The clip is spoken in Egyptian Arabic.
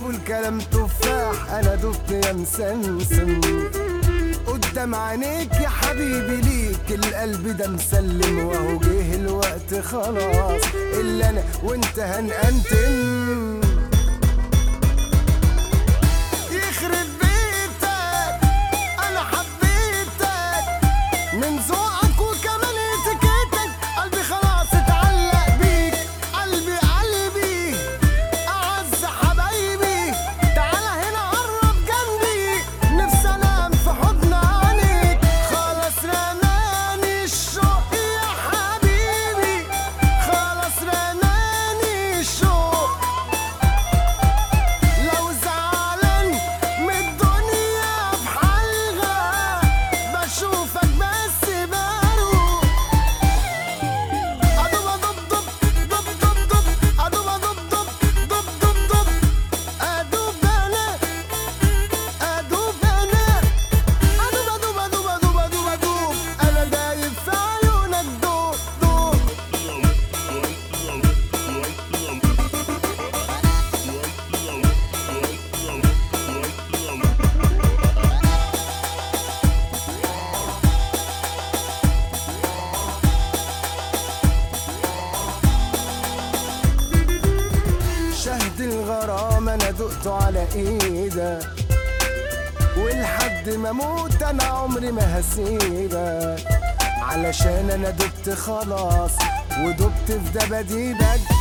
تقول كلام تفاح انا دبت يا مسمسم قدام عينيك يا حبيبي ليك القلب ده مسلم وهو جه الوقت خلاص الا انا وانت هنأنتم يخرب بيتك انا حبيتك من ذوقك وكمان اتيكيتك قلبي خلاص اتعلق بيك قلبي قلبي اعز حبايبي تعالى هنا قرب جنبي نفسي انام في حضن عينيك خلاص رماني الشوق يا حبيبي خلاص رماني الشوق لو زعلان من الدنيا في حالها بشوفك بس بروق أدوب أدوب دب دب دب دب أدوب أدوب دب دب دب دب أدوب أنا أدوب أنا أدوب أدوب أدوب أدوب أدوب أدوب أنا دايب في عيونك دوب دوب شهد الغرام انا دقته على ايدك ولحد ما اموت انا عمري ما هسيبك علشان انا دبت خلاص ودبت في دباديبك